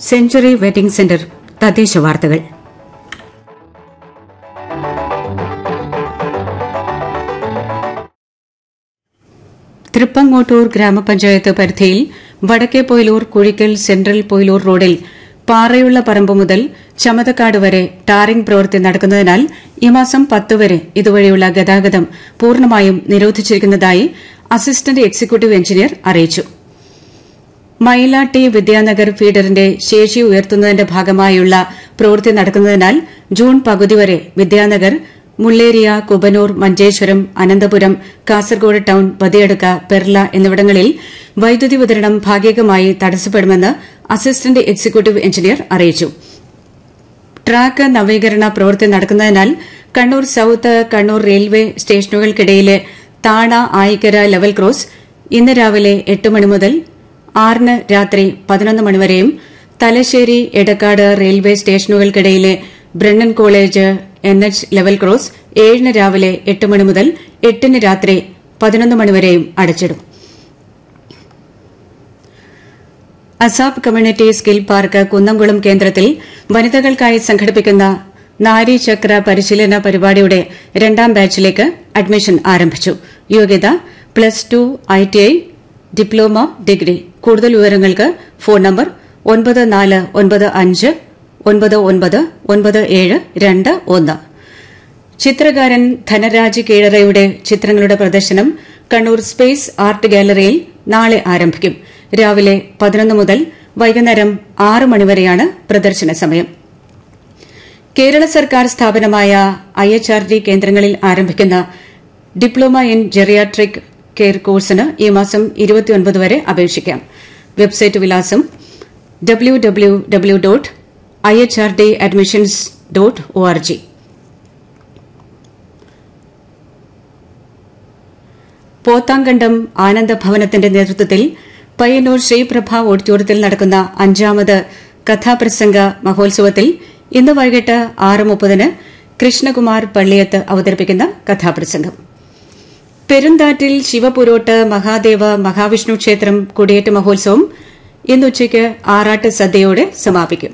century wedding centre തദ്ദേശ വാർത്തകൾ തൃപ്പങ്ങോട്ടൂർ ഗ്രാമപഞ്ചായത്ത് പരിധിയിൽ വടക്കേ പൊയിലൂർ കുഴിക്കൽ സെൻട്രൽ പൊയിലൂർ റോഡിൽ പാറയുള്ള പറമ്പ് മുതൽ ചമതക്കാട് വരെ ടാറിംഗ് പ്രവൃത്തി നടക്കുന്നതിനാൽ ഈ മാസം പത്ത് വരെ ഇതുവഴിയുള്ള ഗതാഗതം പൂർണ്ണമായും നിരോധിച്ചിരിക്കുന്നതായി അസിസ്റ്റന്റ് എക്സിക്യൂട്ടീവ് എഞ്ചിനീയർ അറിയിച്ചു മയിലാട്ടി വിദ്യാനഗർ ഫീഡറിന്റെ ശേഷി ഉയർത്തുന്നതിന്റെ ഭാഗമായുള്ള പ്രവൃത്തി നടക്കുന്നതിനാൽ ജൂൺ പകുതി വരെ വിദ്യാനഗർ മുള്ളേരിയ കുബനൂർ മഞ്ചേശ്വരം അനന്തപുരം കാസർഗോഡ് ടൌൺ ബദിയടുക്ക പെർല എന്നിവിടങ്ങളിൽ വൈദ്യുതി വിതരണം ഭാഗികമായി തടസ്സപ്പെടുമെന്ന് അസിസ്റ്റന്റ് എക്സിക്യൂട്ടീവ് എഞ്ചിനീയർ അറിയിച്ചു ട്രാക്ക് നവീകരണ പ്രവൃത്തി നടക്കുന്നതിനാൽ കണ്ണൂർ സൌത്ത് കണ്ണൂർ റെയിൽവേ സ്റ്റേഷനുകൾക്കിടയിലെ താണ ആയിക്കര ലെവൽ ക്രോസ് ഇന്ന് രാവിലെ എട്ട് മണി മുതൽ ആറിന് രാത്രി പതിനൊന്ന് മണിവരെയും തലശ്ശേരി എടക്കാട് റെയിൽവേ സ്റ്റേഷനുകൾക്കിടയിലെ Brennen college N H level cross ഏഴിന് രാവിലെ എട്ട് മണി മുതൽ എട്ടിന് രാത്രി പതിനൊന്ന് മണിവരെയും അടച്ചിടും ASAP community skill park Kunnamkulam കേന്ദ്രത്തിൽ വനിതകൾക്കായി സംഘടിപ്പിക്കുന്ന നാരി ചക്ര പരിശീലന പരിപാടിയുടെ രണ്ടാം ബാച്ചിലേക്ക് അഡ്മിഷൻ ആരംഭിച്ചു യോഗ്യത plus two ITI diploma degree കൂടുതൽ വിവരങ്ങൾക്ക് ഫോൺ നമ്പർ ഒൻപത് നാല് ഒൻപത് അഞ്ച് ഒൻപത് ഒൻപത് ഒൻപത് ഏഴ് രണ്ട് ഒന്ന് ചിത്രകാരൻ ധനരാജ് കീഴറയുടെ ചിത്രങ്ങളുടെ പ്രദർശനം കണ്ണൂർ സ്പേസ് ആർട്ട് ഗാലറിയിൽ നാളെ ആരംഭിക്കും രാവിലെ പതിനൊന്ന് മുതൽ വൈകുന്നേരം ആറ് മണിവരെയാണ് പ്രദർശന സമയം കേരള സർക്കാർ സ്ഥാപനമായ ഐ എച്ച് ആർ ഡി കേന്ദ്രങ്ങളിൽ ആരംഭിക്കുന്ന ഡിപ്ലോമ ഇൻ ജെറിയാട്രിക് കെയർ കോഴ്സിന് ഈ മാസം ഇരുപത്തിയൊൻപത് വരെ അപേക്ഷിക്കാം വെബ്സൈറ്റ് വിലാസം W W W dot I H R D admissions dot O R G Pothankandam ആനന്ദഭവനത്തിന്റെ നേതൃത്വത്തിൽ പയ്യന്നൂർ ശ്രീപ്രഭ ഓഡിറ്റോറിയത്തിൽ നടക്കുന്ന അഞ്ചാമത് കഥാപ്രസംഗ മഹോത്സവത്തിൽ ഇന്ന് വൈകിട്ട് ആറ് മുപ്പതിന് കൃഷ്ണകുമാർ പള്ളിയത്ത് അവതരിപ്പിക്കുന്ന കഥാപ്രസംഗം പെരുന്താറ്റിൽ ശിവപുരോട്ട് മഹാദേവ മഹാവിഷ്ണു ക്ഷേത്രം കൊടിയേറ്റ് മഹോത്സവം ഇന്ന് ഉച്ചയ്ക്ക് ആറാട്ട് സദ്യയോടെ സമാപിക്കും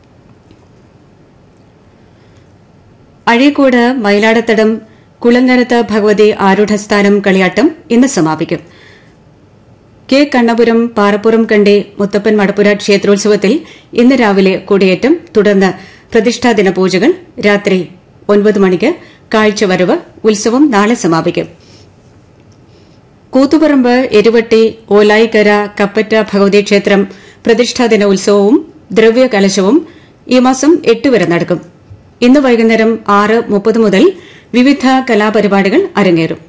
അഴീക്കോട് മയിലാടത്തടം കുളങ്ങരത്ത് ഭഗവതി ആരൂഢസ്ഥാനം കളിയാട്ടം ഇന്ന് സമാപിക്കും കെ കണ്ണപുരം പാറപ്പുറം കണ്ടി മുത്തപ്പൻ മടപ്പുര ക്ഷേത്രോത്സവത്തിൽ ഇന്ന് രാവിലെ കൊടിയേറ്റം തുടർന്ന് പ്രതിഷ്ഠാദിന പൂജകൾ രാത്രി ഒൻപത് മണിക്ക് കാഴ്ചവരവ് ഉത്സവം നാളെ സമാപിക്കും കൂത്തുപറമ്പ് എരുവട്ടി ഓലായിക്കര കപ്പറ്റ ഭഗവതി ക്ഷേത്രം പ്രതിഷ്ഠാദിന ഉത്സവവും ദ്രവ്യകലശവും ഈ മാസം എട്ട് വരെ നടക്കും ഇന്ന് വൈകുന്നേരം ആറ് മുപ്പത് മുതൽ വിവിധ കലാപരിപാടികൾ അരങ്ങേറും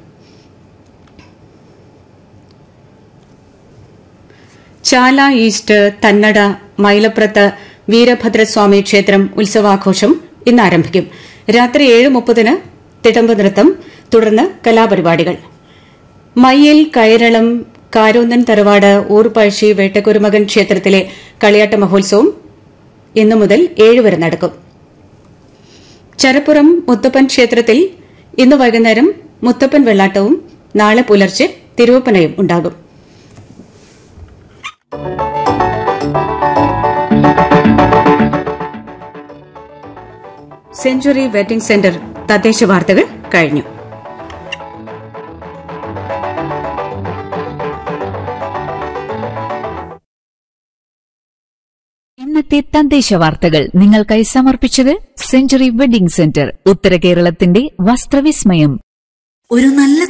ചാല ഈസ്റ്റ് തന്നട മൈലപ്രത്ത് വീരഭദ്രസ്വാമി ക്ഷേത്രം ഉത്സവാഘോഷം ഇന്ന് ആരംഭിക്കും രാത്രി ഏഴ് മുപ്പതിന് തിടമ്പ് നൃത്തം തുടർന്ന് കലാപരിപാടികൾ മയ്യിൽ കയരളം കാരോന്നൻ തറവാട് ഊർപ്പഴശ്ശി വേട്ടക്കുരുമകൻ ക്ഷേത്രത്തിലെ കളിയാട്ട മഹോത്സവം ഇന്നു മുതൽ ഏഴ് വരെ നടക്കും ചരപ്പുറം മുത്തപ്പൻ ക്ഷേത്രത്തിൽ ഇന്ന് വൈകുന്നേരം മുത്തപ്പൻ വെള്ളാട്ടവും നാളെ പുലർച്ചെ തിരുവപ്പനയും ഉണ്ടാകും സെഞ്ചുറി വെഡിംഗ് സെന്റർ തദ്ദേശ വാർത്തകൾ കഴിഞ്ഞു ഇന്നത്തെ തദ്ദേശ വാർത്തകൾ നിങ്ങൾക്കായി സമർപ്പിച്ചത് സെഞ്ചുറി വെഡിംഗ് സെന്റർ ഉത്തര കേരളത്തിന്റെ വസ്ത്രവിസ്മയം ഒരു നല്ല